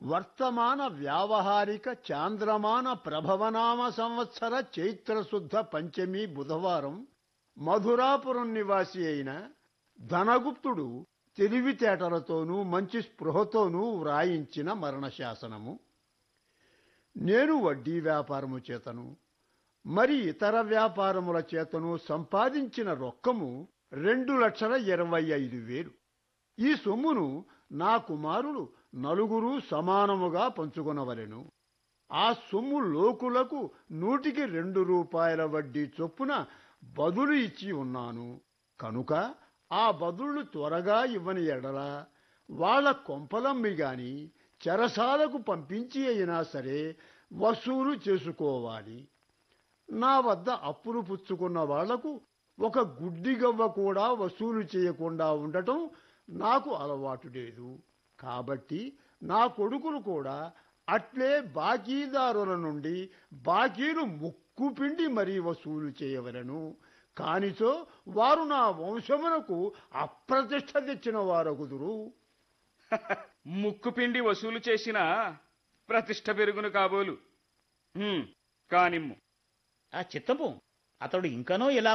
వర్తమాన వ్యావహారిక చాంద్రమాన ప్రభవనామ సంవత్సర చైత్రశుద్ధ పంచమి బుధవారం మధురాపురం నివాసి అయిన ధనగుప్తుడు తెలివితేటలతోనూ మంచి స్పృహతోనూ వ్రాయించిన మరణశాసనము నేను వడ్డీ వ్యాపారము చేతను మరి ఇతర వ్యాపారముల చేతను సంపాదించిన రొక్కము రెండు లక్షల ఇరవై ఐదు వేలు ఈ సొమ్మును నా కుమారులు నలుగురు సమానముగా పంచుకొనవలెను ఆ సొమ్ము లోకులకు నూటికి రెండు రూపాయల వడ్డీ చొప్పున బదులు ఇచ్చి ఉన్నాను కనుక ఆ బదుళ్ళు త్వరగా ఇవ్వని ఎడల వాళ్ళ కొంపలమ్మి గాని చెరసాలకు పంపించి అయినా సరే వసూలు చేసుకోవాలి నా వద్ద అప్పులు పుచ్చుకున్న వాళ్లకు ఒక గుడ్డిగవ్వ కూడా వసూలు చేయకుండా ఉండటం నాకు అలవాటు లేదు కాబట్టి నా కొడుకులు కూడా అట్లే బాకీదారుల నుండి బాకీలు ముక్కుపిండి మరీ వసూలు చేయవలను కానిచో వారు నా వంశమునకు అప్రతిష్ట తెచ్చిన వారగుదురు ముక్కుపిండి వసూలు చేసిన ప్రతిష్ట పెరుగును కాబోలు హ్మ్, కానిమ్ము ఆ చిత్తము అతడు ఇంకనో ఇలా